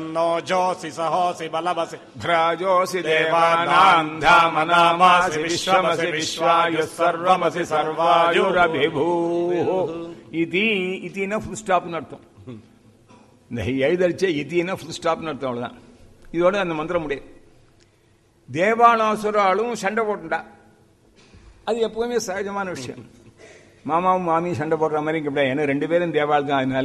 no जोऽसि सहोऽसि बलवसि भ्राजोऽसि देवानाम् धामनामासि विश्वमसि विश्वायुः सर्वमसि सर्वायुरभिभूः இதி இத்தினா full ஸ்டாப்னு அர்த்தம் இந்த எழுதரிச்ச இத்தினா ஃபுல் ஸ்டாப்னு அர்த்தம் அவ்வளவுதான் இதோட அந்த மந்திரம் முடியும் தேவானாசுராலும் சண்டை போட்டுண்டா அது எப்பவுமே சகஜமான விஷயம் மாமாவும் மாமியும் சண்டை போடுற மாதிரி இங்க இப்படி ஏன்னா ரெண்டு பேரும் தேவாள் தான் அதனால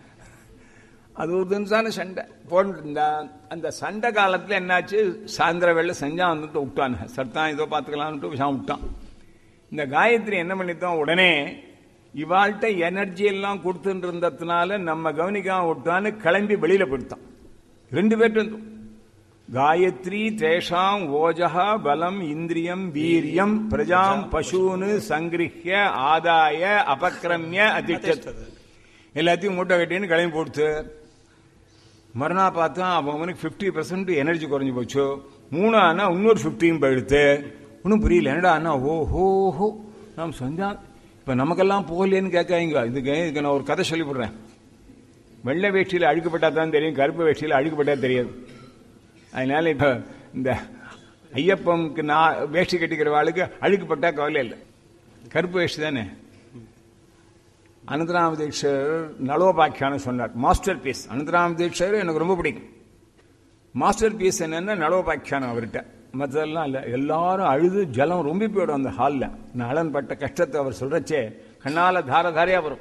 அது ஒரு தினசான சண்டை போட்டுருந்தா அந்த சண்டை காலத்தில் என்னாச்சு சாயந்தர வேலை செஞ்சா வந்துட்டு விட்டான் சர்த்தான் ஏதோ பார்த்துக்கலான்ட்டு விஷம் விட்டான் இந்த காயத்ரி என்ன பண்ணித்தோம் உடனே இவாள்கிட்ட எனர்ஜி எல்லாம் கொடுத்துட்டு இருந்ததுனால நம்ம கவனிக்காம விட்டான்னு கிளம்பி வெளியில போயிட்டான் ரெண்டு பேர்ட்டு இருந்தோம் காயத்ரி தேஷாம் ஓஜா பலம் இந்திரியம் வீரியம் பிரஜாம் பசூனு சங்கிருஹ்ய ஆதாய அபக்கிரமிய அதிர்ச்சத் எல்லாத்தையும் மூட்டை கட்டின்னு கிளம்பி போடுத்து மறுநா பார்த்தா அவனுக்கு ஃபிஃப்டி பர்சன்ட் எனர்ஜி குறைஞ்சு போச்சு மூணு ஆனா இன்னொரு ஃபிஃப்டியும் போயிடுத்து ஒன்றும் புரியல என்னடா அண்ணா ஓ ஹோ ஹோ நாம் செஞ்சா இப்போ நமக்கெல்லாம் போகலையேன்னு கேட்காங்க இதுக்கு இதுக்கு நான் ஒரு கதை சொல்லிவிடுறேன் வெள்ளை வேஷ்டியில் அழுக்கப்பட்டா தான் தெரியும் கருப்பு வேஷ்டியில் அழுக்கப்பட்டா தெரியாது அதனால இப்போ இந்த ஐயப்பனுக்கு நான் வேஷ்டி கட்டிக்கிற ஆளுக்கு அழுக்கப்பட்டா கவலை இல்லை கருப்பு வேஷ்டி தானே அனந்தராம தீட்சர் நலோபாக்கியானம் சொன்னார் மாஸ்டர் பீஸ் அனந்தராம தீட்சர் எனக்கு ரொம்ப பிடிக்கும் மாஸ்டர் பீஸ் என்னன்னா நலோபாக்கியானம் அவர்கிட்ட மற்றதெல்லாம் இல்லை எல்லாரும் அழுது ஜலம் ரொம்ப போயிடும் அந்த ஹாலில் நலன் பட்ட கஷ்டத்தை அவர் சொல்றச்சே கண்ணால தார தாரையா வரும்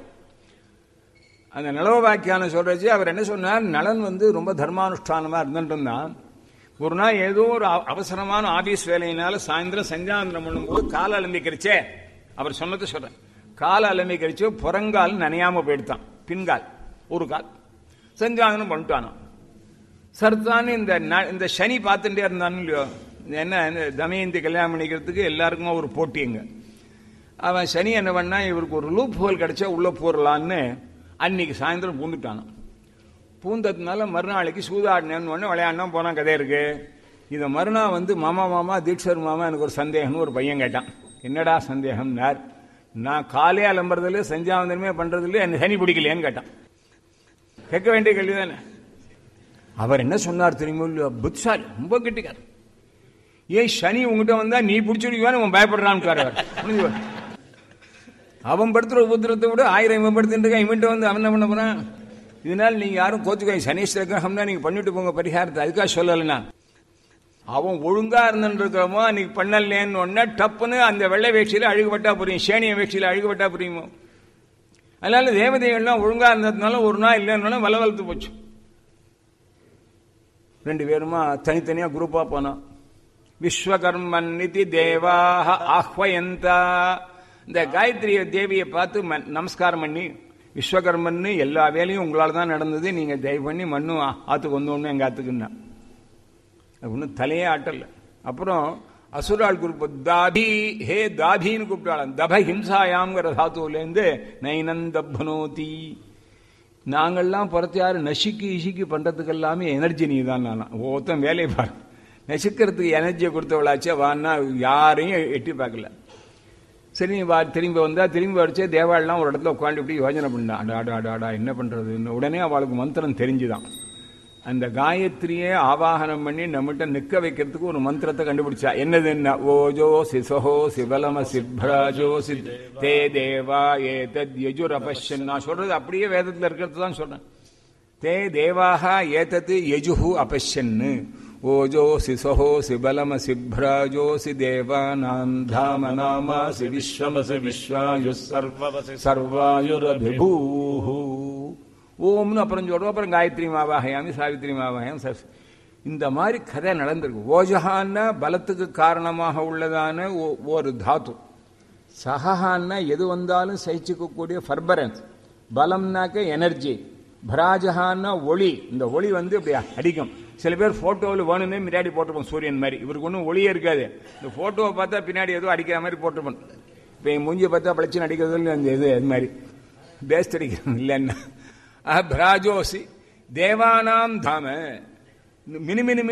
அந்த நலோபாக்கியானம் சொல்றச்சே அவர் என்ன சொன்னார் நலன் வந்து ரொம்ப தர்மானுஷ்டானமா இருந்துட்டு இருந்தான் ஒரு நாள் ஏதோ ஒரு அவசரமான ஆபீஸ் வேலையினால சாயந்தரம் சஞ்சாந்திரம் பண்ணும்போது கால அலம்பிக்கிறச்சே அவர் சொன்னது சொல்றேன் கால அலம்பிக்கிறச்சு புறங்கால் நனையாம போயிடுத்தான் பின்கால் ஒரு கால் சஞ்சாந்தனம் பண்ணிட்டானோ சர்தான் இந்த இந்த சனி பார்த்துட்டே இருந்தான்னு இல்லையோ என்ன தமயந்தி கல்யாணம் பண்ணிக்கிறதுக்கு எல்லாருக்குமே ஒரு போட்டிங்க அவன் சனி என்ன பண்ணா இவருக்கு ஒரு லூப் ஹோல் கிடைச்சா உள்ள போடலான்னு அன்னைக்கு சாயந்தரம் பூந்துட்டானோ பூந்ததுனால மறுநாளைக்கு சூதாடினேன்னு ஒன்று விளையாடினா போனா கதை இருக்கு இதை மறுநாள் வந்து மாமா மாமா தீட்சர் மாமா எனக்கு ஒரு சந்தேகம்னு ஒரு பையன் கேட்டான் என்னடா சந்தேகம்னார் நான் காலே அலம்புறதுல செஞ்சாவந்தனமே பண்றதுல என்ன சனி பிடிக்கலையேன்னு கேட்டான் கேட்க வேண்டிய கேள்வி தானே அவர் என்ன சொன்னார் தெரியுமோ இல்லையோ புத்சாலி ரொம்ப கெட்டிக்கார் ஏன் சனி உங்ககிட்ட வந்தா நீ பிடிச்சிருக்கான்னு அவன் பயப்படுறான்னு அவர் அவன் படுத்துற உபத்திரத்தை விட ஆயிரம் இவன் படுத்துட்டு இவன்ட்டு வந்து அவன் என்ன பண்ண போறான் இதனால நீங்க யாரும் கோத்துக்காய் சனீஸ்வர கிரகம்னா நீங்க பண்ணிட்டு போங்க பரிகாரத்தை அதுக்காக சொல்லலைன்னா அவன் ஒழுங்கா இருந்துருக்கிறோமோ அன்னைக்கு பண்ணலேன்னு ஒன்னா டப்புன்னு அந்த வெள்ளை வேஷ்டியில அழுகுபட்டா புரியும் சேனிய வேஷ்டியில அழுகுபட்டா புரியுமோ அதனால தேவதைகள்லாம் ஒழுங்கா இருந்ததுனால ஒரு நாள் இல்லைன்னாலும் வல வளர்த்து போச்சு ரெண்டு பேருமா தனித்தனியா குரூப்பா போனோம் விஸ்வகர்மன் நிதி தேவாக ஆஹ்வயந்தா இந்த காயத்ரி தேவியை பார்த்து நமஸ்காரம் பண்ணி விஸ்வகர்மன்னு எல்லா வேலையும் உங்களால தான் நடந்தது நீங்க தயவு பண்ணி மண்ணும் ஆத்துக்கு வந்தோன்னு எங்க ஆத்துக்குன்னா ஒன்றும் தலையே ஆட்டல அப்புறம் அசுரால் குறிப்பு தாபி ஹே தாபின்னு கூப்பிட்டாள் தப ஹிம்சாயாம்ங்கிற தாத்துவிலேருந்து நைனந்தப்னோதி நாங்கள்லாம் புறத்து யாரு நசிக்கு இசிக்கு பண்றதுக்கு எல்லாமே எனர்ஜி நீ தான் நானா ஒருத்தன் வேலையை பாரு நசிக்கிறதுக்கு எனர்ஜியை கொடுத்தவளாச்சே வான்னா யாரையும் எட்டி பார்க்கல சரி வா திரும்பி வந்தா திரும்பி வரைச்சே தேவாள்லாம் ஒரு இடத்துல உட்காந்து இப்படி யோஜனை பண்ணா அடா அடா அடா அடா என்ன பண்றதுன்னு உடனே அவளுக்கு மந்திரம் தெரிஞ்சுதான் அந்த காயத்ரியே ஆவாகனம் பண்ணி நம்மகிட்ட நிக்க வைக்கிறதுக்கு ஒரு மந்திரத்தை கண்டுபிடிச்சா என்னதுன்னா ஓஜோ சிசஹோ சிவலம சிப்ராஜோ சித் தே தேவா ஏ தத் யஜுர் அபஷன் நான் சொல்றது அப்படியே வேதத்துல இருக்கிறது தான் சொல்றேன் தே தேவாக ஏதத் யஜுஹு அபஷன்னு ஓஜோ சிசஹோ சிபலம சிப்ராஜோசி தேவானாம் தாம நாமாசி விஸ்வமசி விஸ்வாயு சர்வாயுரபிபூஹு ஓம்னு அப்புறம் சொல்றோம் அப்புறம் காயத்ரி மாவாகயாமி சாவித்ரி மாவாயம் இந்த மாதிரி கதை நடந்திருக்கு ஓஜஹான்னா பலத்துக்கு காரணமாக உள்ளதான ஒரு தாத்து சஹான்னா எது வந்தாலும் சகிச்சுக்கக்கூடிய ஃபர்பரன்ஸ் பலம்னாக்க எனர்ஜி பராஜஹான்னா ஒளி இந்த ஒளி வந்து இப்படி அடிக்கும் சில பேர் போட்டோவில் வேணும்னே முன்னாடி போட்டிருப்போம் சூரியன் மாதிரி இவருக்கு ஒன்றும் ஒளியே இருக்காது இந்த போட்டோவை பார்த்தா பின்னாடி ஏதோ அடிக்கிற மாதிரி போட்டிருப்போம் இப்போ என் மூஞ்சியை பார்த்தா பளிச்சுன்னு அடிக்கிறது அந்த இது அது மாதிரி பேஸ்ட் அடிக்கிறது இல்லைன்னா பிராஜோசி தேவானாம் தாம மினி மினி